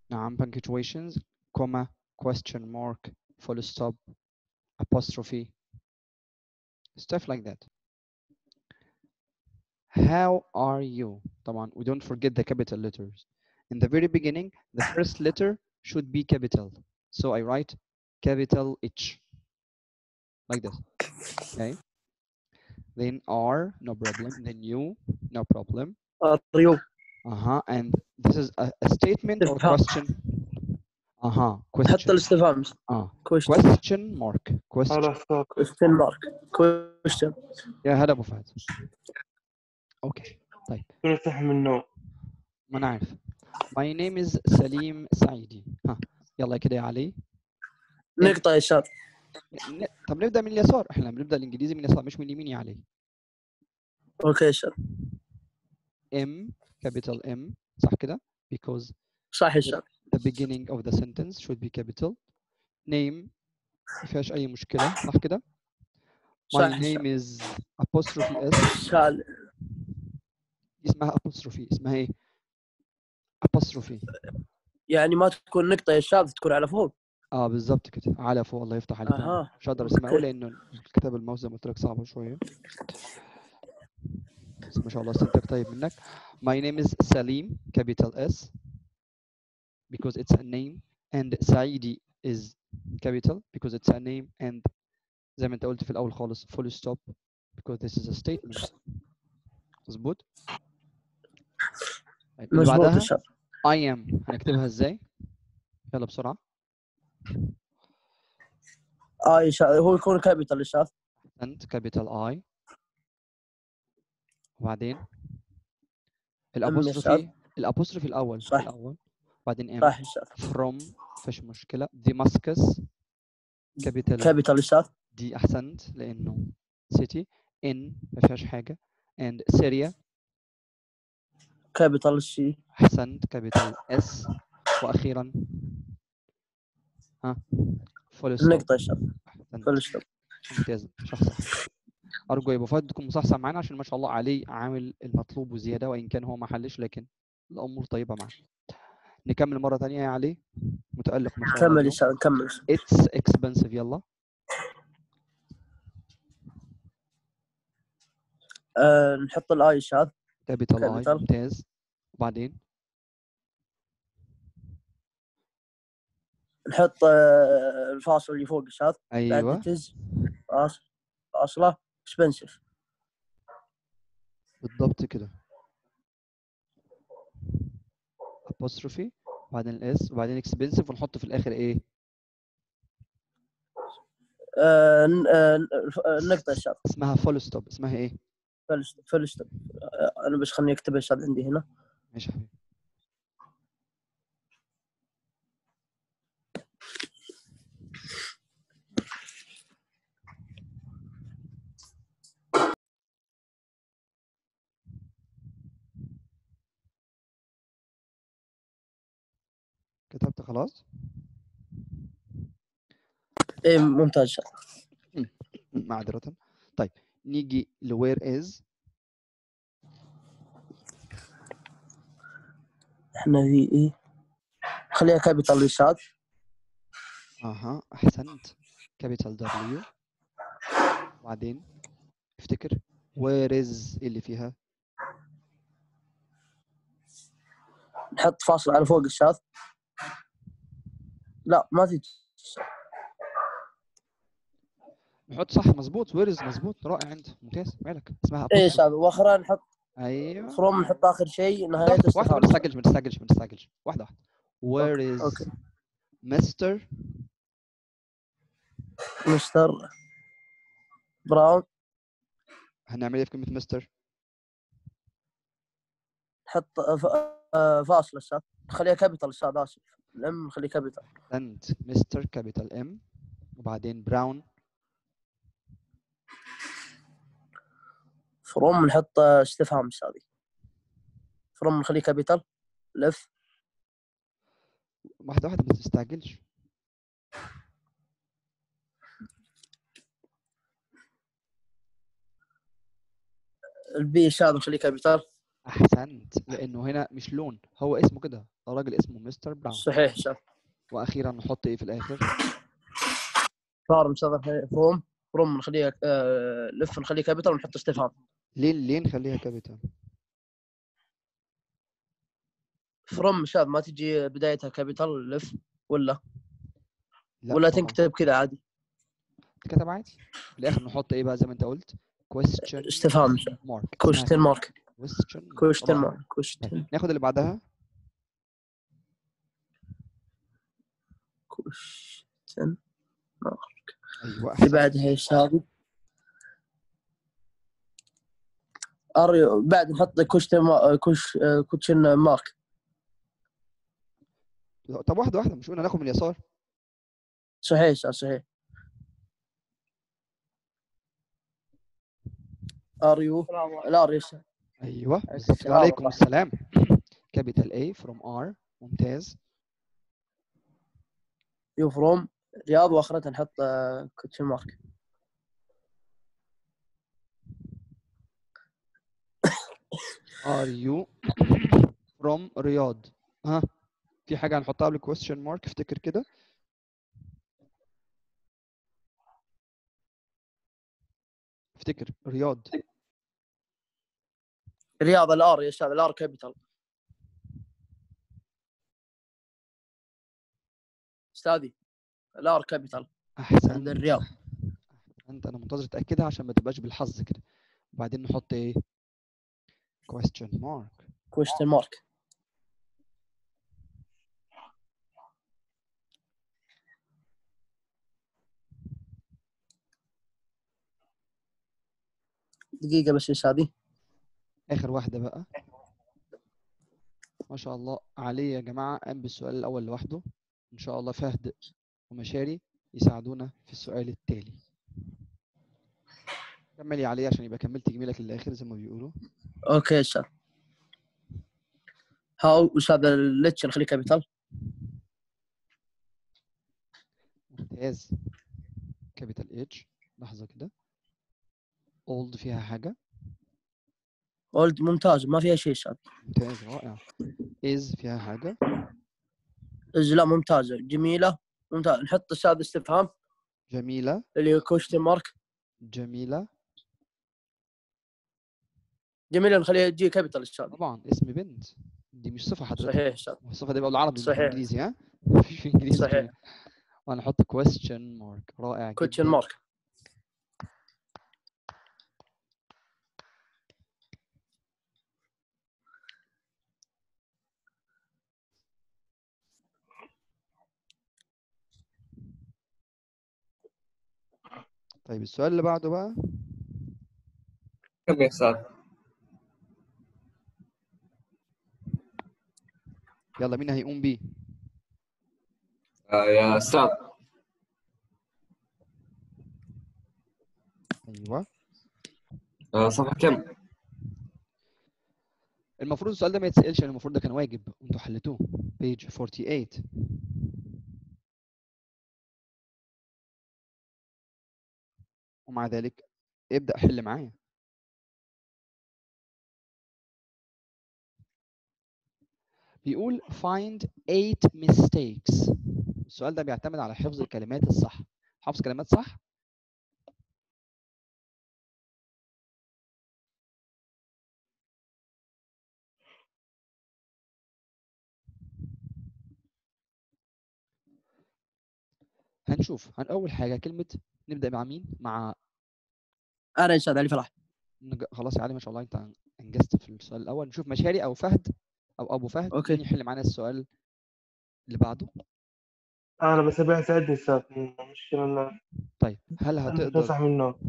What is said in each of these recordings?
نعم punctuations comma question mark full stop apostrophe stuff like that how are you طبعا we don't forget the capital letters in the very beginning the first letter should be capital so I write capital H like this okay then R no problem then U no problem ريو uh-huh and this is a, a statement or استفهام. question uh-huh حتى question الاستفهام اه كويشن question mark question خلاص فوق كويشن مارك كويشن يا هلا ابو فهد اوكي كل صح من النوم ما انا عارف my name is سليم سعيدي ها يلا كده يا علي نقطة يا شاذ ن- طب نبدا من اليسار احنا بنبدا الانجليزي من اليسار مش من اليمين يا علي اوكي يا شاذ M capital M صح كده because صح يا شاذ the beginning of the sentence should be capital name ما فيهاش اي مشكله صح كده my صح name is apostrophe s شال دي اسمها apostrophe اسمها ايه apostrophe يعني ما تكون نقطة يا شاذ تكون على فوق اه بالظبط كده على فوق الله يفتح عليك اها مش هقدر اسمعه أوكي. لانه الكتاب الماوس زي ما قلت لك صعب شويه بس ما شاء الله استنتج طيب منك my name is Salim capital S because it's a name and Saidi is capital because it's a name and زي ما انت قلت في الاول خالص full stop because this is a statement مظبوط طيب اللي مزبوط يا بعدها شاذ I am هنكتبها ازاي يلا بسرعه اه يا شاذ هو يكون كابيتال يا شاذ and capital I وبعدين الابوستروفي الابوستروفي الاول صح. الاول بعدين ام صح يا شاذ from فيش مشكله ديماسكس كابيتال كابيتال يا شاذ دي احسنت لانه سيتي ان ما فيهاش حاجه and سوريا كابيتال الشي احسنت كابيتال اس واخيرا ها فول ستوب نقطة يا شاذ احسنت فل ستوب ممتاز شخص ارجو يا ابو فهد تكون مصحصح معانا عشان ما شاء الله عليه عامل المطلوب وزياده وان كان هو ما حلش لكن الامور طيبه معاه نكمل مره ثانيه يا علي متالق ما شاء الله كمل يا اليوم. شاذ كمل It's expensive يلا آه نحط الاي يا شاذ capital I Capital. ممتاز وبعدين نحط آه الفاصل اللي فوق يا شاذ بعد ايوه تز فاصل فاصلة اكسبنسيف بالضبط كده apostrophe وبعدين الاس وبعدين expensive ونحط في الاخر ايه آه ن- آه آه، النقطة يا شاذ اسمها full stop اسمها ايه فل فل ستوب آه انا بس خليني اكتبها يا شاذ عندي هنا ماشي يا حبيبي كتبت خلاص ايه ممتاز يا شاذ معذرة طيب نيجي لوير از احنا في ايه خليها كابيتال يا شاذ اها احسنت كابيتال دبليو وبعدين افتكر وير از اللي فيها نحط فاصل على فوق الشاذ لا ما تجي نحط صح مظبوط وير از مظبوط رائع انت ممتاز مالك اسمها ايه يا apostrophe. شاذ واخرها نحط ايوه فروم نحط اخر شيء نهاية واحدة واحدة ما استفهام نستعجلش ما نستعجلش ما نستعجلش واحدة واحدة وير از أوكي. مستر مستر براون هنعمل ايه في كلمة مستر؟ نحط آه، ف- آه، فاصلة الشاذ خليها كابيتال الشاذ اسف الام نخليه كابيتال انت مستر كابيتال ام وبعدين براون فروم نحط آه، استفهام الشاذي فروم نخليه كابيتال لف واحدة واحدة ما تستعجلش البي الشاذ نخليه كابيتال احسنت لانه هنا مش لون هو اسمه كده الراجل اسمه مستر براون صحيح استاذ واخيرا نحط ايه في الاخر فارم استاذ فروم فروم نخليها آه، لف نخليه كابيتال ونحط استفهام ليه ليه نخليها كابيتال فروم شاب ما تجي بدايتها كابيتال لف ولا لا ولا طبعاً. تنكتب كذا عادي تتكتب عادي في الاخر نحط ايه بقى زي ما انت قلت question استفهام mark كوشتن مارك question كوشتن رائع. مارك كوشتن ناخد اللي بعدها كوشتن ايوه اللي أحسنت. بعدها ايش هذه؟ ار بعد نحط كوشتن ما... كوش كوشن مارك طب واحده واحده مش قلنا ناخد من اليسار صحيح استاذ صحيح ار يو الار يس ايوه بالظبط السلام وعليكم ورحمة. السلام كابيتال A from R ممتاز يو فروم رياض واخرتها نحط كوتشن مارك are you from رياض ها في حاجه هنحطها قبل question mark افتكر كده افتكر رياض رياض الار يا استاذ الار كابيتال استاذي الار كابيتال احسن عند الرياض انت انا منتظر اتاكدها عشان ما تبقاش بالحظ كده وبعدين نحط ايه question mark كويشتن مارك دقيقة بس يا استاذي اخر واحده بقى ما شاء الله علي يا جماعه قام بالسؤال الاول لوحده ان شاء الله فهد ومشاري يساعدونا في السؤال التالي كمل يا علي عشان يبقى كملت جميلك للاخر زي ما بيقولوا اوكي يا استاذ هاو استاذ الليتش نخليه كابيتال ممتاز كابيتال اتش لحظه كده اولد فيها حاجه اولد ممتاز ما فيها شيء استاذ ممتاز رائع از فيها حاجه إز لا ممتازة جميلة ممتاز نحط استاذ استفهام جميله اللي هو كوشتن مارك جميله جميلة نخليها جي كابيتال استاذ طبعا اسم بنت دي مش صفه حضرتك صحيح استاذ الصفه دي بقى بالعربي مش صحيح. بالانجليزي ها مفيش في انجليزي صحيح. كده. وهنحط question mark رائع كوتشن جدا مارك طيب السؤال اللي بعده بقى كم يا استاذ؟ يلا مين هيقوم بيه آه يا استاذ ايوه آه صفحة كم؟ المفروض السؤال ده ما يتسالش يعني المفروض ده كان واجب وانتوا حليتوه page 48 ومع ذلك ابدا حل معايا بيقول find eight mistakes السؤال ده بيعتمد على حفظ الكلمات الصح حفظ كلمات صح هنشوف هن اول حاجه كلمه نبدا مع مين مع انا يا استاذ علي فرح نج... خلاص يا علي ما شاء الله انت انجزت في السؤال الاول نشوف مشاري او فهد او ابو فهد أوكي. مين يحل معانا السؤال اللي بعده انا بس ابي اساعدني استاذ المشكله ان طيب هل انا هتقدر بصحى من النوم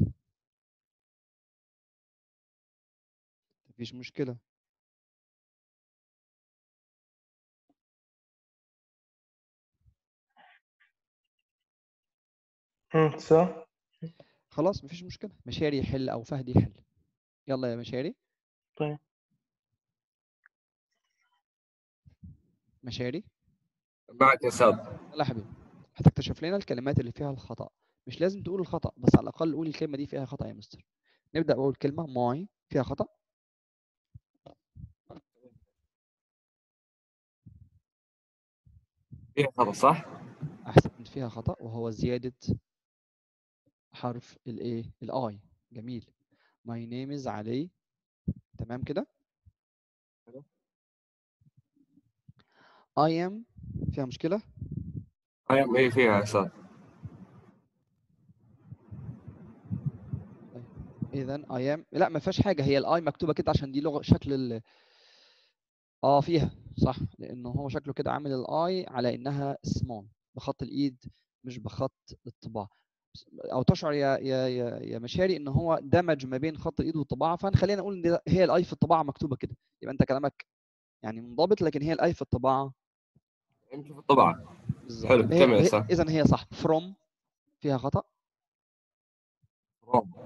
مفيش مشكله هم، صح خلاص مفيش مشكله مشاري يحل او فهد يحل يلا يا مشاري طيب. مشاري معك يا استاذ يلا يا حبيبي هتكتشف لنا الكلمات اللي فيها الخطأ مش لازم تقول الخطأ بس على الأقل قول الكلمة دي فيها خطأ يا مستر نبدأ بأول كلمة ماي فيها خطأ فيها خطأ صح؟ احسنت فيها خطأ وهو زيادة حرف الايه الاي جميل my name is علي تمام كده I am فيها مشكلة أيام إيه فيها يا أستاذ اذا I am لا ما فيهاش حاجة هي الاي مكتوبة كده عشان دي لغة شكل ال اه فيها صح لانه هو شكله كده عامل الاي على انها small بخط الايد مش بخط الطباعة او تشعر يا يا يا يا مشاري ان هو دمج ما بين خط الايد والطباعه فخلينا نقول ان ده- هي الاي في الطباعه مكتوبه كده يبقى انت كلامك يعني منضبط لكن هي الاي في الطباعه يمكن في الطبعة بالظبط حلو، يبقى كمل يا هي أستاذ. اذا هي صح from فيها خطا روم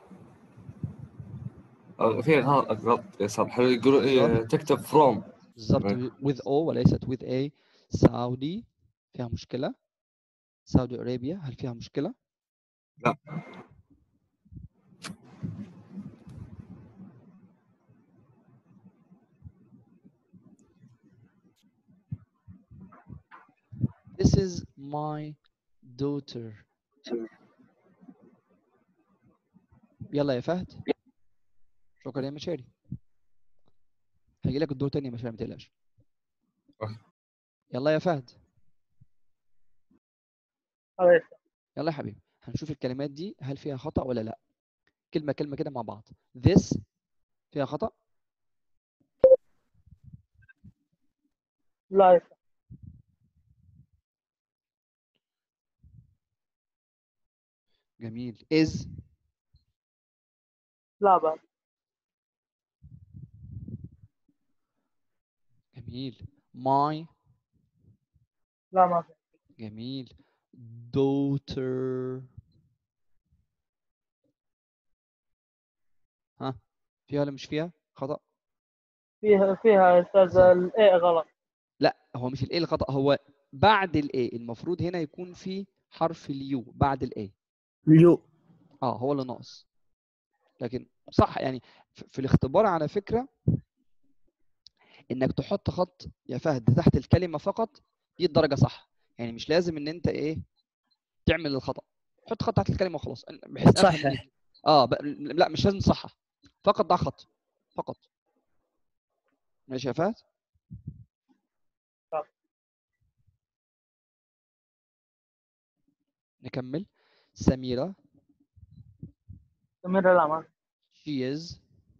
آه، فيها غلط غلط يا أستاذ حلو يقولوا إيه تكتب فروم بالظبط تمام. with o وليست with a سعودي فيها مشكله سعودي ارابيا هل فيها مشكله لا. This is my daughter يلا يا فهد شكرا يا مشاري هيجي لك الدور تاني يا مشاري ما تقلقش أه. يلا يا فهد هذا يلا يا حبيبي هنشوف الكلمات دي هل فيها خطأ ولا لا كلمة كلمة كده مع بعض this فيها خطأ لا يصح جميل is لا بعد جميل my لا ما في جميل daughter ها فيها ولا مش فيها خطأ فيها فيها يا استاذ الاي غلط لا هو مش الايه الخطأ هو بعد الايه المفروض هنا يكون في حرف اليو بعد الايه اليو اه هو اللي ناقص لكن صح يعني ف- في الاختبار على فكرة انك تحط خط يا فهد تحت الكلمة فقط دي الدرجة صح يعني مش لازم ان انت ايه تعمل الخطأ حط خط تحت الكلمة وخلاص بحيث افهم صحح. منك. اه ب... لا مش لازم تصحح فقط ضع خط فقط ماشي يا فهد طب. نكمل سميرة سمير لا ما في. she is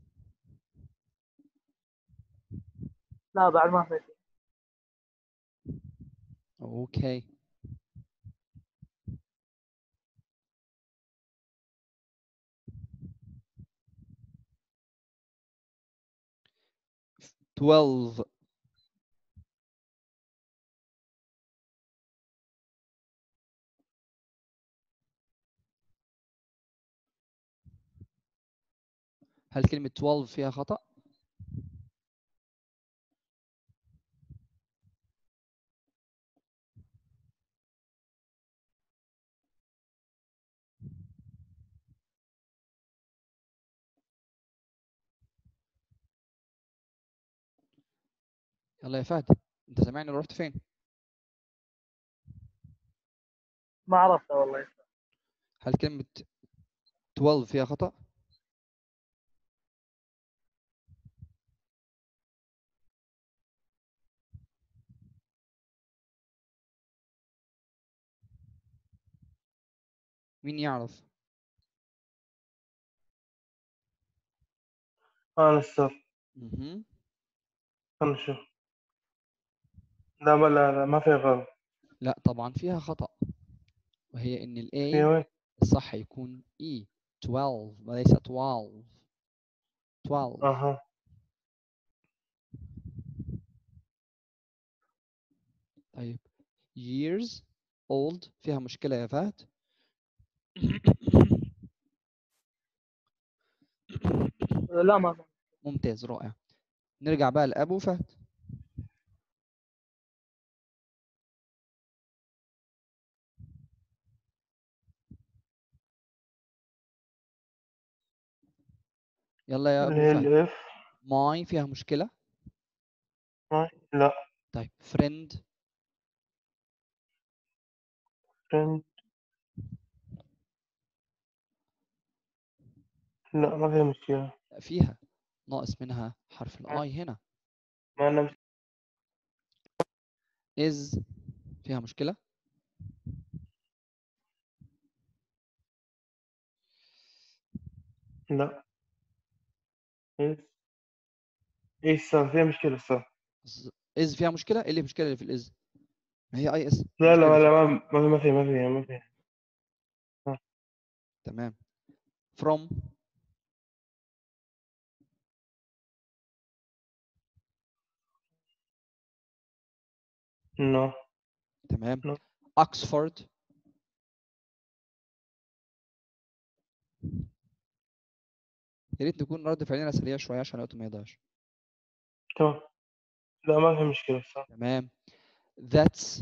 لا بعد ما في okay twelve هل كلمة 12 فيها خطأ؟ يلا يا فهد انت سامعني ولا رحت فين؟ ما عرفت والله هل كلمة 12 فيها خطأ؟ مين يعرف؟ أنا أستاذ مهم. خلنا نشوف لا ما لا, لا ما في غلط لا طبعا فيها خطأ وهي ان ال في A وين الصح يكون E 12 وليس 12 12 أها طيب years old فيها مشكلة يا فهد لا ما في ممتاز رائع نرجع بقى لأبو فهد يلا يا اللي هي أبو فهد الإف ماي فيها مشكلة ماي لا طيب friend print لا ما فيها مشكلة لا، فيها ناقص منها حرف الاي هنا ما أنا is فيها مشكلة لا إيش إيش صار فيها مشكلة صار ز- is فيها مشكلة ايه اللي المشكلة اللي في الاز ما هي اي اس لا لا لا ما ما في ما في ما في ما في تمام from نو تمام No. Oxford يا ريت نكون رد فعلنا سريع شوية عشان الوقت ما يضيعش تمام لا ما في مشكلة صار تمام that's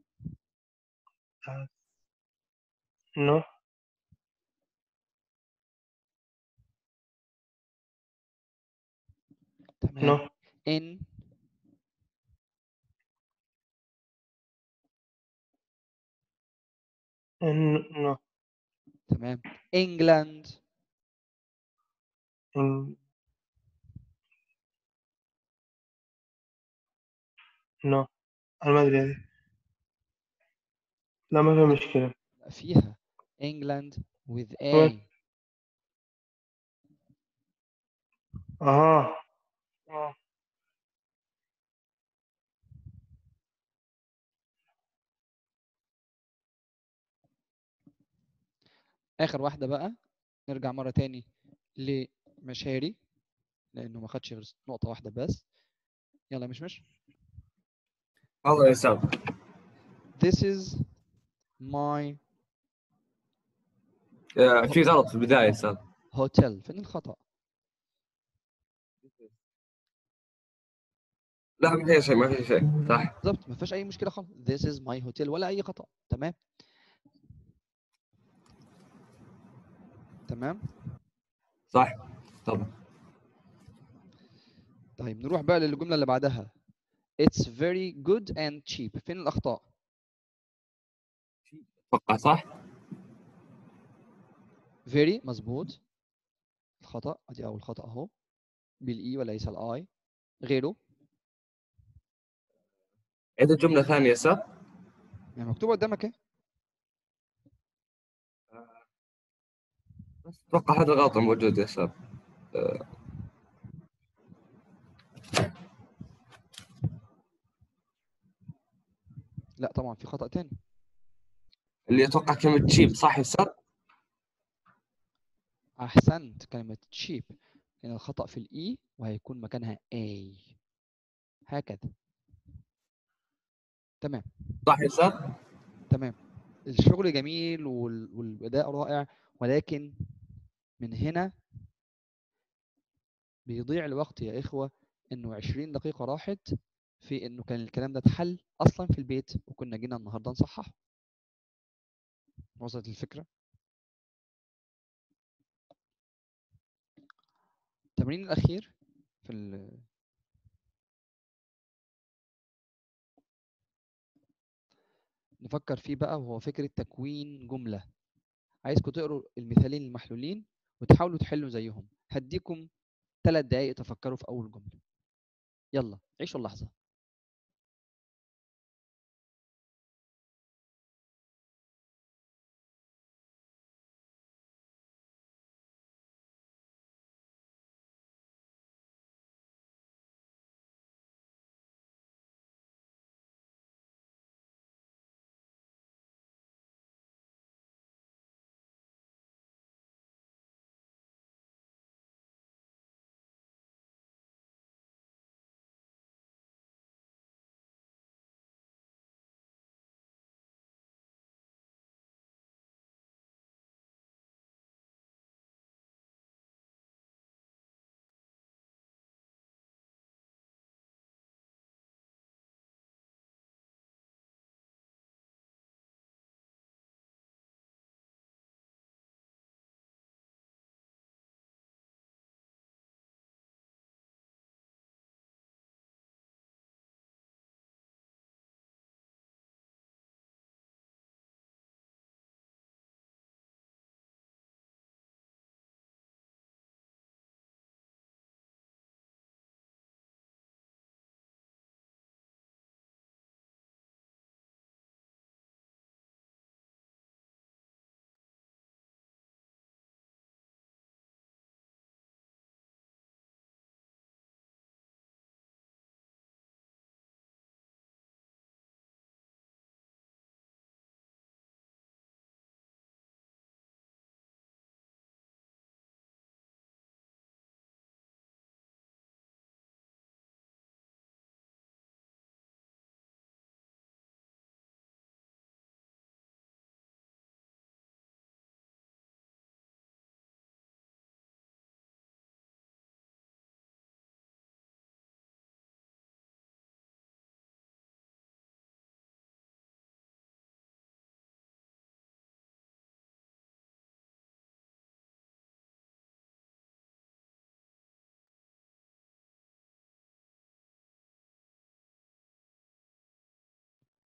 نو تمام نو in إن نو تمام England إن نو أنا ما أدري هذه لا ما في مشكلة لا، فيها England with A وين؟ أها آه. آخر واحدة بقى نرجع مرة تاني لمشاري لأنه ما خدش غير نقطة واحدة بس يلا مش مش والله يا سام This is my آه، في غلط في البدايه يا سام hotel فين الخطأ؟ لا ما في شيء ما في شيء صح بالظبط ما فيهاش أي مشكلة خالص This is my hotel ولا أي خطأ تمام تمام صح طبعا طيب نروح بقى للجملة اللي بعدها It's very good and cheap فين الأخطاء؟ اتوقع صح very مظبوط الخطأ ادي أول خطأ أهو بالإي وليس الآي غيره عيد الجمله ثانيه يا سام يعني مكتوب قدامك اهي بس اتوقع هذا غلط موجود يا سام لا طبعا في خطأ تاني اللي اتوقع كلمه تشيب صح يا سام أحسنت كلمة cheap لأن الخطأ في الإي وهيكون مكانها A هكذا تمام صح يا سام تمام الشغل جميل وال- والأداء رائع ولكن من هنا بيضيع الوقت يا إخوة إنه 20 دقيقة راحت في إنه كان الكلام ده اتحل أصلا في البيت وكنا جينا النهاردة نصححه وصلت الفكرة التمرين الأخير في ال نفكر فيه بقى وهو فكرة تكوين جملة عايزكم تقروا المثالين المحلولين وتحاولوا تحلوا زيهم هديكم ثلاث دقايق تفكروا في أول جملة يلا عيشوا اللحظة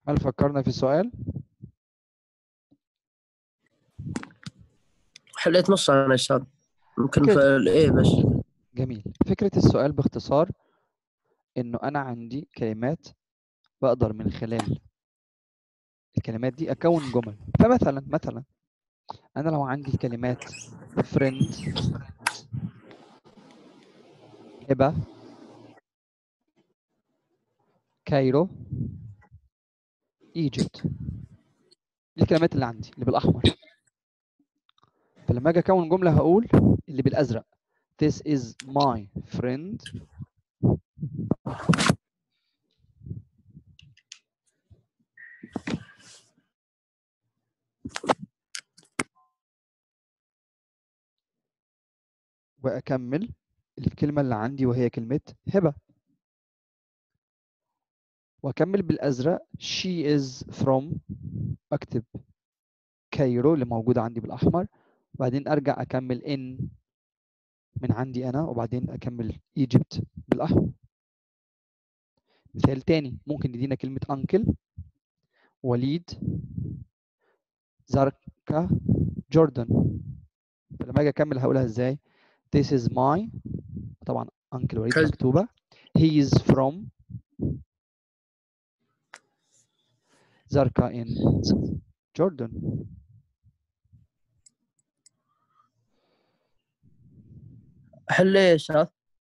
هل فكرنا في السؤال حليت نص انا يا استاذ يمكن كده. في الايه بس جميل فكرة السؤال باختصار إنه أنا عندي كلمات بقدر من خلال الكلمات دي أكون جمل فمثلا مثلا أنا لو عندي كلمات friend هبة كايرو ايجيبت دي الكلمات اللي عندي اللي بالأحمر فلما أجي أكون جملة هقول اللي بالأزرق This is my friend وأكمل الكلمة اللي عندي وهي كلمة هبة وأكمل بالأزرق she is from أكتب كايرو اللي موجودة عندي بالأحمر وبعدين أرجع أكمل in من عندي أنا وبعدين أكمل Egypt بالأحمر مثال تاني ممكن يدينا كلمة uncle وليد زركا جوردن فلما أجي أكمل هقولها إزاي This is my طبعا uncle وليد كز- مكتوبة he is from زركا in Jordan حل ايه يا استاذ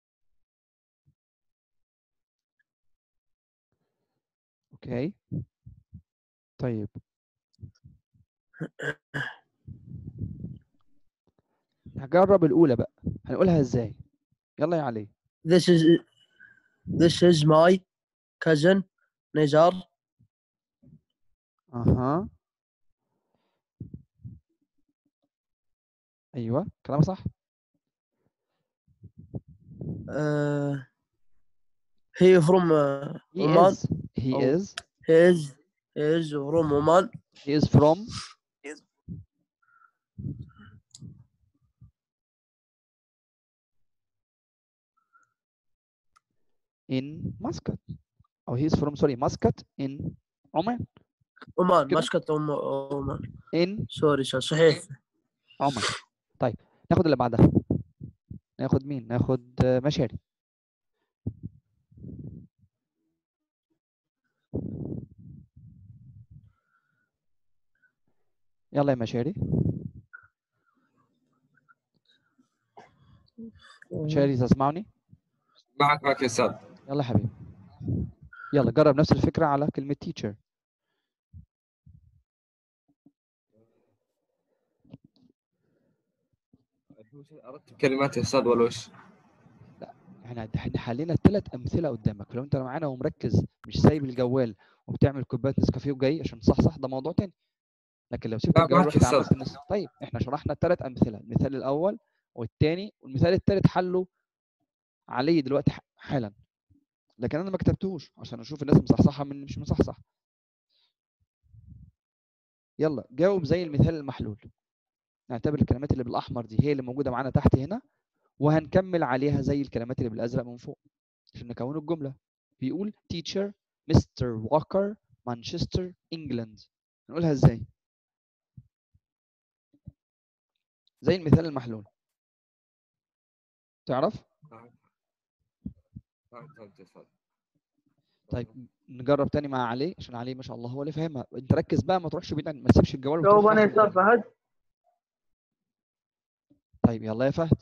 اوكي طيب هجرب الأولى بقى هنقولها ازاي يلا يا علي this is this is my cousin نزار اها ايوه كلام صح uh, he from uh, he Oman is he أو- is he is he is from Oman he is from in Muscat او he is from sorry Muscat in عمان عمان كده؟ مسكت أم عمان in سوري استاذ صحيح عمان طيب ناخد اللي بعدها ناخد مين ناخد آه، مشاري يلا يا مشاري مشاري تسمعني معك معك يا استاذ يلا يا حبيبي يلا جرب نفس الفكرة على كلمة teacher ارتب كلمات يا استاذ ولا وش؟ احنا احنا حلينا ثلاث امثله قدامك فلو انت معانا ومركز مش سايب الجوال وبتعمل كوبايه نسكافيه وجاي عشان تصحصح ده موضوع تاني لكن لو سبت لا، الجوال معاك رحت يا عملت أستاذ. النس... طيب احنا شرحنا الثلاث امثله المثال الاول والثاني والمثال الثالث حله علي دلوقتي ح- حالا لكن انا ما كتبتهوش عشان اشوف الناس مصحصحه من مش مصحصح يلا جاوب زي المثال المحلول نعتبر الكلمات اللي بالاحمر دي هي اللي موجوده معانا تحت هنا وهنكمل عليها زي الكلمات اللي بالازرق من فوق عشان نكون الجمله بيقول teacher مستر ووكر مانشستر انجلاند نقولها ازاي زي المثال المحلول تعرف فهمت يا استاذ طيب نجرب تاني مع علي عشان علي ما شاء الله هو اللي فاهمها انت ركز بقى ما تروحش بعيد عن- ما تسيبش الجوال وتروح جاوب انا يا تاخد استاذ قدام. فهد طيب يلا يا فهد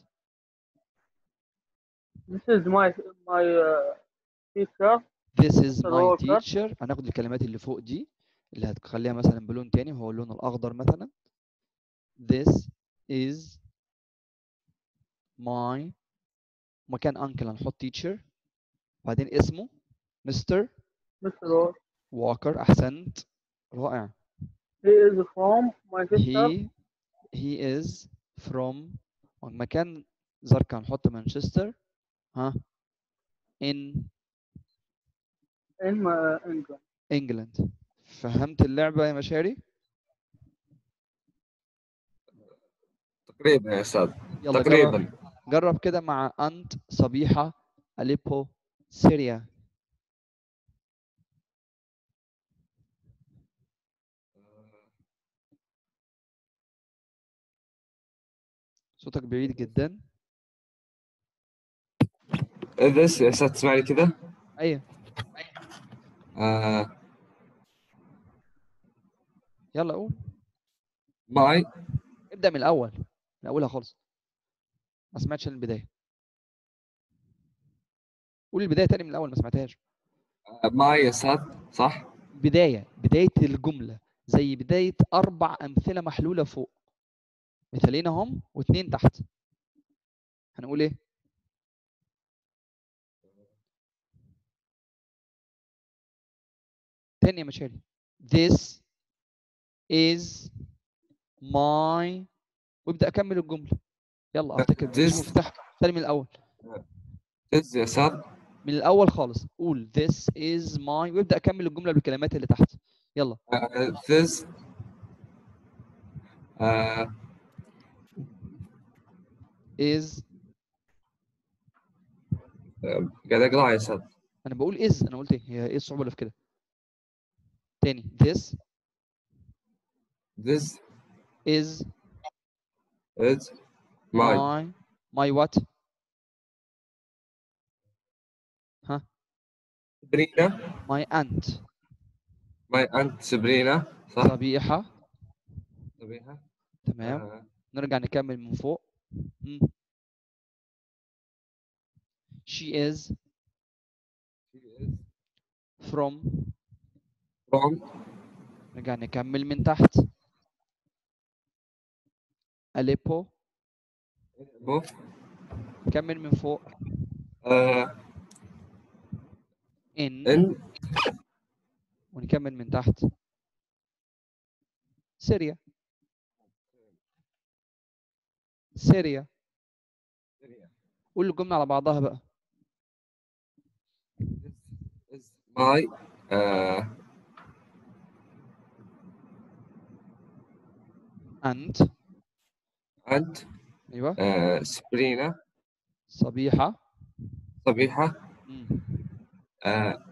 This is my my uh, teacher This is أستاذ my ووكر. teacher هناخد الكلمات اللي فوق دي اللي هتخليها مثلا بلون تاني وهو اللون الأخضر مثلا This is my مكان uncle هنحط teacher بعدين اسمه مستر Mr. ووكر أحسنت رائع He is from Manchester he he is from مكان زركا هنحط مانشستر ها in in uh, England. England فهمت اللعبة يا مشاري؟ تقريبا يا استاذ يلا جرب تقريبا جرب كده مع أنت صبيحة أليبو سوريا صوتك بعيد جدا this يا أستاذ تسمعني كذا ايوه آه يلا قول my ابدأ من الأول من أولها خالص ما سمعتش البداية قول البداية تاني من الأول ما سمعتهاش آه، my يا أستاذ صح بداية بداية الجملة زي بداية أربع أمثلة محلولة فوق مثالين أهم واتنين تحت هنقول إيه؟ تاني يا مشاري This is my وابدأ أكمل الجملة يلا أفتكر مش This- مفتاح تاني من الأول this يا أستاذ من الأول خالص قول This is my وابدأ أكمل الجملة بالكلمات اللي تحت يلا آه، this آه is قاعد أقرأ يا أستاذ انا بقول is انا قلت ايه هي ايه الصعوبه اللي في كده تاني this this is is my my my what سبرينا my aunt my aunt سبرينا صح صبيحه سبرينا تمام آه، نرجع نكمل من فوق مم. she is she is from from نرجع نكمل من تحت Aleppo Bo- نكمل من فوق آه، in in ونكمل من تحت سوريا سوريا قول الجملة على بعضها بقى is my آه، aunt aunt ايوه آه، سبرينا صبيحة صبيحة مم. آه،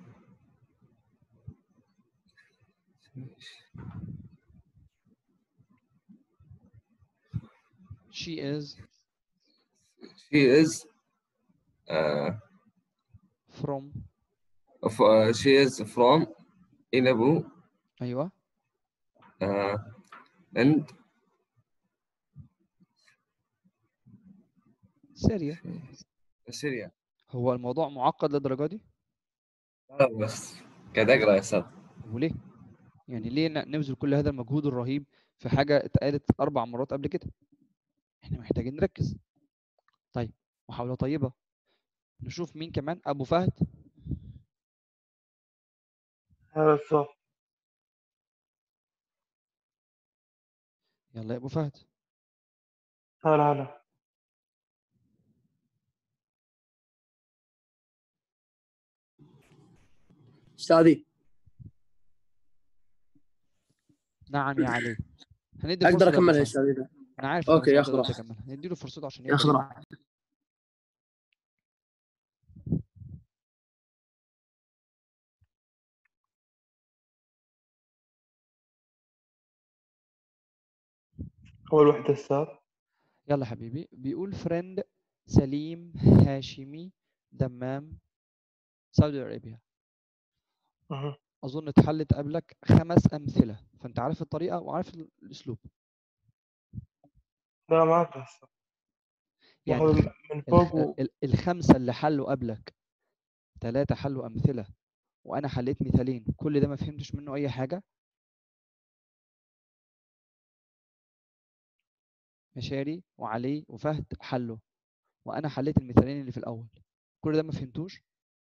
she is she is آه، from f- آه، she is from Inabu ايوه آه، and سوريا سوريا هو الموضوع معقد للدرجة دي لا بس قاعد اقرا يا استاذ وليه يعني ليه ن- نبذل كل هذا المجهود الرهيب في حاجة اتقالت أربع مرات قبل كده احنا محتاجين نركز طيب محاولة طيبة نشوف مين كمان أبو فهد هذا الصوت يلا يا أبو فهد هلا هلا استاذي نعم يا علي هندي اقدر فرصة لأبو اكملها يا فهد. استاذي إذا. أنا عارف أوكي، إنك ياخذ تقدر راحته. تكملها نديله فرصته عشان ياخذ يقدر راحته أول وحدة أستاذ يلا حبيبي بيقول فريند سليم هاشمي دمام سعودي أرابيا أها. أظن اتحلت قبلك خمس أمثلة فأنت عارف الطريقة وعارف ال- الأسلوب لا ما أعرف أستاذ يعني ياخذ الخ- من الخ- فوق و... ال- الخمسة اللي حلوا قبلك ثلاثة حلوا أمثلة وأنا حليت مثالين كل ده ما فهمتش منه أي حاجة مشاري وعلي وفهد حلوا وأنا حليت المثالين اللي في الأول كل ده ما فهمتوش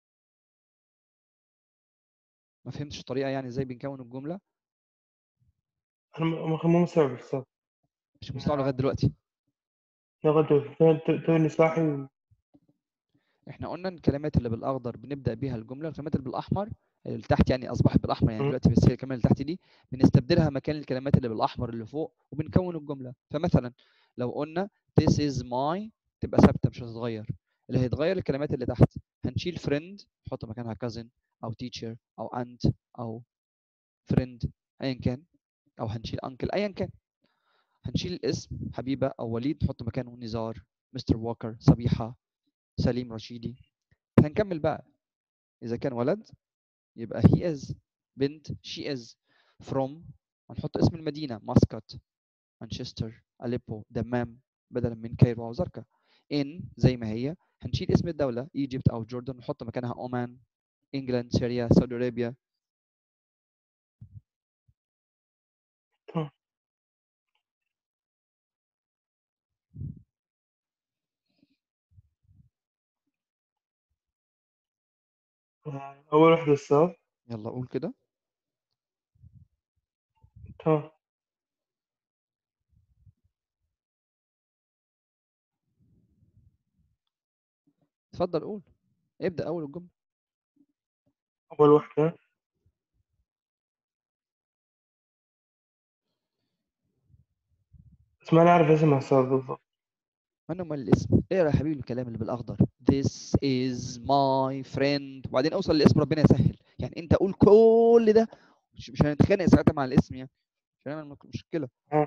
ما فهمتش الطريقة يعني إزاي بنكون الجملة أنا م- مو مستوعب أستاذ مش مستوعب لغاية دلوقتي يا غدو تو- توني صاحي و- احنا قلنا إن الكلمات اللي بالاخضر بنبدا بيها الجمله الكلمات اللي بالاحمر اللي تحت يعني اصبحت بالاحمر يعني مم. دلوقتي بس هي الكلمات اللي تحت دي بنستبدلها مكان الكلمات اللي بالاحمر اللي فوق وبنكون الجمله فمثلا لو قلنا this is my تبقى ثابته مش هتتغير اللي هيتغير الكلمات اللي تحت هنشيل friend نحط مكانها cousin او teacher او aunt او friend ايا كان او هنشيل uncle ايا كان هنشيل الاسم حبيبه او وليد نحط مكانه نزار مستر ووكر صبيحه سليم رشيدي هنكمل بقى اذا كان ولد يبقى he is بنت she is from هنحط اسم المدينه ماسكات مانشستر أليبو دمام بدلا من كايرو او زركا in زي ما هي هنشيل اسم الدوله ايجيبت او جوردن ونحط مكانها عمان انجلاند سوريا سعودي ارابيا تمام. آه، أول واحدة أستاذ يلا قول كده تمام اتفضل قول ابدا اول الجمله أول واحدة بس ما نعرف اسمها أستاذ بالضبط من امال الاسم اقرا يا حبيبي الكلام اللي بالاخضر this is my friend وبعدين اوصل لاسم ربنا يسهل يعني انت قول كل ده مش مش هنتخانق ساعتها مع الاسم يعني مش هنعمل مك- مشكله ها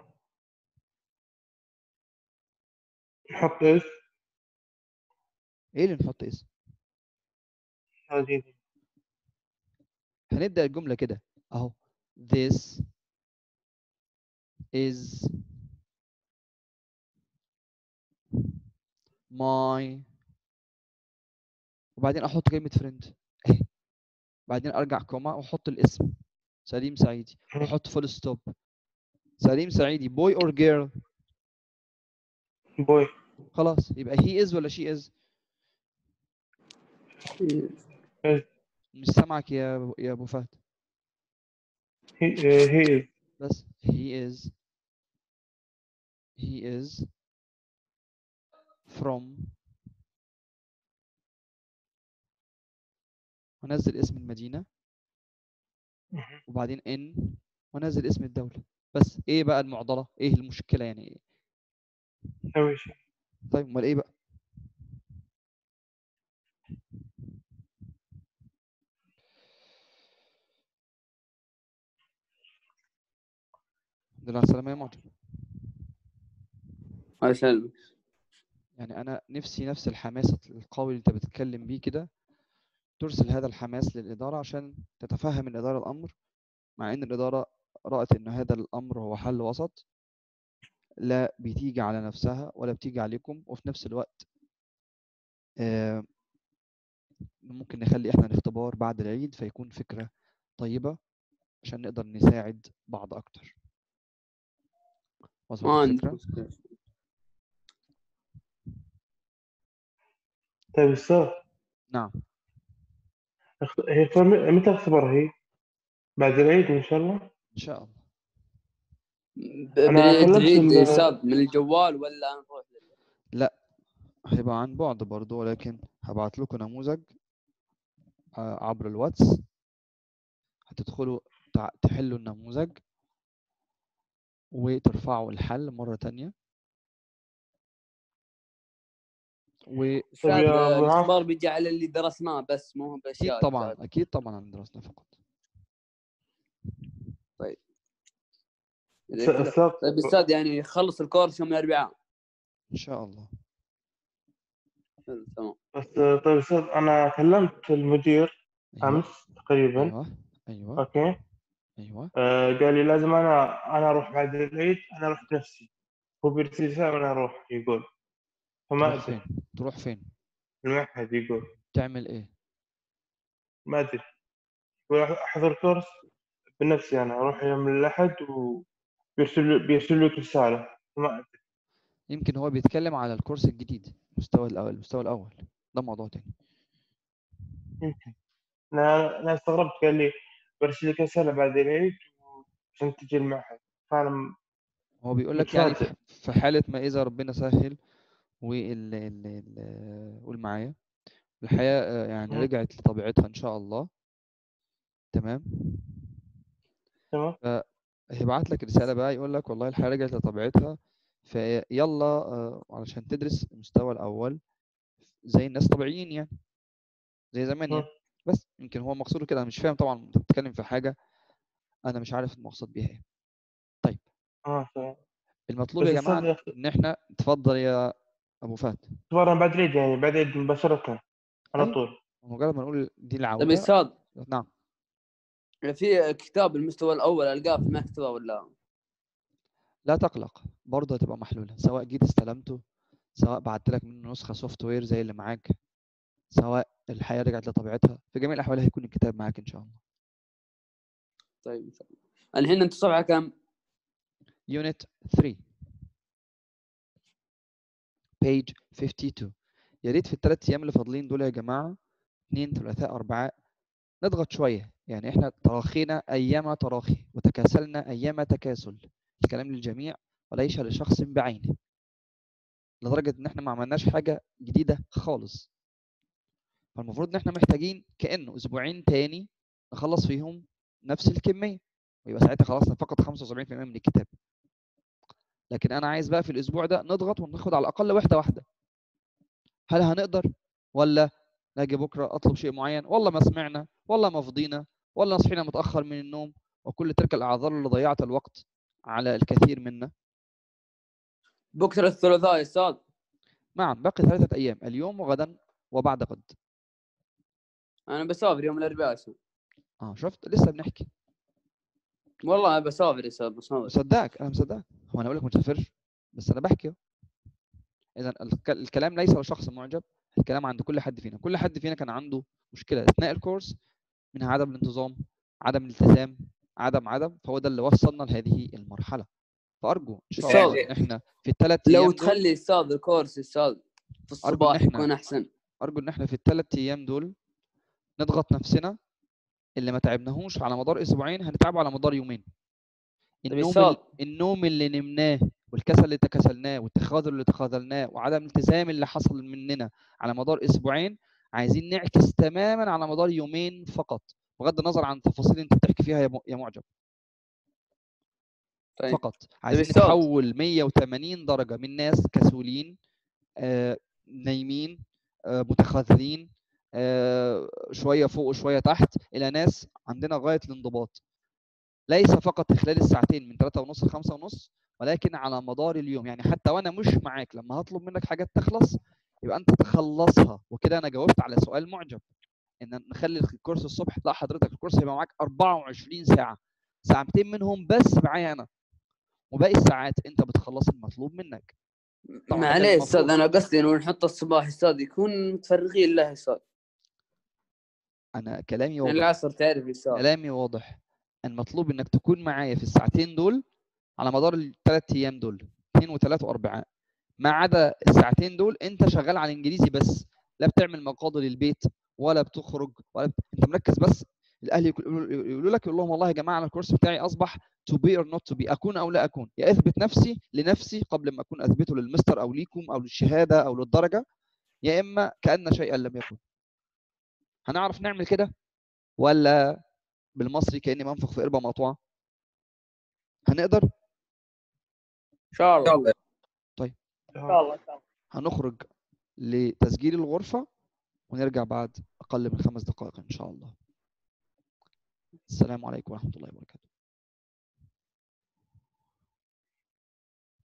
نحط اسم ايه اللي نحط اسم هذه دي. هنبدا الجمله كده اهو this is my وبعدين احط كلمه فريند اهي بعدين ارجع كوما واحط الاسم سليم سعيدي مم. واحط فول ستوب سليم سعيدي boy or girl بوي خلاص يبقى he is ولا she is مش سامعك يا يا ابو فهد هي هي بس he is he is from ونزل اسم المدينة وبعدين in ونزل اسم الدولة بس ايه بقى المعضلة ايه المشكلة يعني ايه نسوي شيء طيب امال ايه بقى الحمد لله على السلامة يا معجم الله يسلمك يعني انا نفسي نفس الحماس القوي اللي انت بتتكلم بيه كده ترسل هذا الحماس للإدارة عشان تتفهم الإدارة الأمر مع إن الإدارة رأت إن هذا الأمر هو حل وسط لا بتيجي على نفسها ولا بتيجي عليكم وفي نفس الوقت آه، ممكن نخلي إحنا الاختبار بعد العيد فيكون فكرة طيبة عشان نقدر نساعد بعض أكتر وصلت ما عندي الفكرة؟ مشكلة طيب أستاذ نعم اخت- هي فم- متى اختبار هي؟ بعد العيد إن شاء الله إن شاء الله ب- أنا بالعيد كلمت العيد ال- يا استاذ من الجوال ولا نروح هيبقى عن بعد برضو ولكن هبعت لكم نموذج آه، عبر الواتس هتدخلوا تع- تحلوا النموذج وترفعوا الحل مرة تانية و استاذ يا أبو عاصم. الاختبار بيجي على اللي درسناه بس مو هو أكيد باشياء طبعا أستاذ. أكيد طبعا عن دراستنا فقط إذا أستاذ- كذا- أستاذ طيب استاذ يعني يخلص الكورس يوم الاربعاء إن شاء الله حلو، تمام بس طيب أستاذ أنا كلمت المدير أيوة أمس تقريبا أيوة أيوة أوكي أيوة آه قال لي لازم أنا أنا أروح بعد العيد أنا أروح بنفسي هو بيرسل رسالة وأنا أروح يقول فما تروح أدري فين تروح فين المعهد يقول تعمل إيه ما أدري يقول أحضر كورس بنفسي أنا أروح يوم الأحد وبيرسل بيرسل لك رسالة ما أدري يمكن هو بيتكلم على الكورس الجديد المستوى الأول المستوى الأول ده موضوع تاني يمكن أنا أنا استغربت قال لي برسل لك رسالة بعد العيد عشان تجي المعهد فأنا م- هو بيقول لك يعني متفاجئ. في في حالة ما إذا ربنا سهل وال ال ال قول معايا الحياة آه، يعني مم. رجعت لطبيعتها إن شاء الله تمام تمام هيبعت لك رسالة بقى يقول لك والله الحياة رجعت لطبيعتها فيلا آه، علشان تدرس المستوى الأول زي الناس طبيعيين يعني زي زمان يعني مم. بس يمكن هو مقصوده كده أنا مش فاهم طبعا أنت بتتكلم في حاجة أنا مش عارف المقصود بيها إيه آه تمام المطلوب بس يا أستاذ جماعه يا أخي ان احنا تفضل يا ابو فهد اختبارنا بعد العيد يعني بعد العيد مباشرة على أيوة. طول مجرد ما نقول دي طيب العوده استاذ نعم في كتاب المستوى الاول القاه في المكتبه ولا لا تقلق برضه هتبقى محلوله سواء جيت استلمته سواء بعت لك منه نسخه سوفت وير زي اللي معاك سواء الحياه رجعت لطبيعتها في جميع الاحوال هيكون الكتاب معاك ان شاء الله طيب ان شاء الله الحين انت صفحه كم؟ Unit 3 page 52 يا ريت في الثلاث ايام اللي فاضلين دول يا جماعه اثنين ثلاثاء اربعاء نضغط شويه يعني احنا تراخينا ايام تراخي وتكاسلنا ايام تكاسل الكلام للجميع وليس لشخص بعينه لدرجه ان احنا ما عملناش حاجه جديده خالص فالمفروض ان احنا محتاجين كانه اسبوعين تاني نخلص فيهم نفس الكميه ويبقى ساعتها خلصنا فقط 75% من الكتاب لكن انا عايز بقى في الاسبوع ده نضغط وناخد على الاقل وحده واحده هل هنقدر ولا نجي بكره اطلب شيء معين والله ما سمعنا والله ما فضينا والله صحينا متاخر من النوم وكل تلك الاعذار اللي ضيعت الوقت على الكثير منا بكره الثلاثاء يا استاذ نعم باقي ثلاثه ايام اليوم وغدا وبعد غد انا بسافر يوم الاربعاء يا أستاذ. اه شفت لسه بنحكي والله أنا بسافر يا استاذ بسافر مصدقك انا مصدقك هو انا اقول لك ما تسافرش بس انا بحكي اهو. اذا الك- الكلام ليس لشخص معجب الكلام عند كل حد فينا كل حد فينا كان عنده مشكله اثناء الكورس منها عدم الانتظام عدم الالتزام عدم عدم فهو ده اللي وصلنا لهذه المرحله فارجو ان شاء الله أستاذ، ان احنا في الثلاث لو ايام دول تخلي استاذ الكورس يا استاذ في الصباح إحنا- يكون احسن ارجو ان احنا في الثلاث ايام دول نضغط نفسنا اللي ما تعبناهوش على مدار اسبوعين هنتعبه على مدار يومين النوم أستاذ. ال- النوم اللي نمناه والكسل اللي تكاسلناه والتخاذل اللي تخاذلناه وعدم الالتزام اللي حصل مننا على مدار اسبوعين عايزين نعكس تماما على مدار يومين فقط بغض النظر عن التفاصيل اللي انت بتحكي فيها يا م- يا معجب طيب فقط عايزين أستاذ. نتحول 180 درجه من ناس كسولين آه، نايمين آه، متخاذلين آه، شويه فوق وشويه تحت الى ناس عندنا غايه الانضباط ليس فقط خلال الساعتين من 3 ونص ل 5 ونص ولكن على مدار اليوم يعني حتى وانا مش معاك لما هطلب منك حاجات تخلص يبقى انت تخلصها وكده انا جاوبت على سؤال معجب ان نخلي الكورس الصبح لا حضرتك الكورس هيبقى معاك 24 ساعه ساعتين منهم بس معايا انا وباقي الساعات انت بتخلص المطلوب منك طبعاً ده معليه المفروض. استاذ انا قصدي انه نحط الصباح استاذ يكون متفرغين له يا استاذ انا كلامي يعني واضح العصر تعرف يا استاذ كلامي واضح المطلوب انك تكون معايا في الساعتين دول على مدار الثلاث ايام دول اثنين وثلاث واربعاء ما عدا الساعتين دول انت شغال على الانجليزي بس لا بتعمل مقاضي للبيت ولا بتخرج ولا بت... انت مركز بس الاهل يقولوا يقولوا لك يقول لهم والله يا جماعه انا الكورس بتاعي اصبح to be or not to be اكون او لا اكون يا اثبت نفسي لنفسي قبل ما اكون اثبته للمستر او ليكم او للشهاده او للدرجه يا اما كان شيئا لم يكن هنعرف نعمل كده ولا بالمصري كاني بنفخ في قربه مقطوعه هنقدر ان شاء الله الله ان شاء الله ان شاء الله هنخرج لتسجيل الغرفة ونرجع بعد أقل من خمس دقائق إن شاء الله السلام عليكم ورحمة الله وبركاته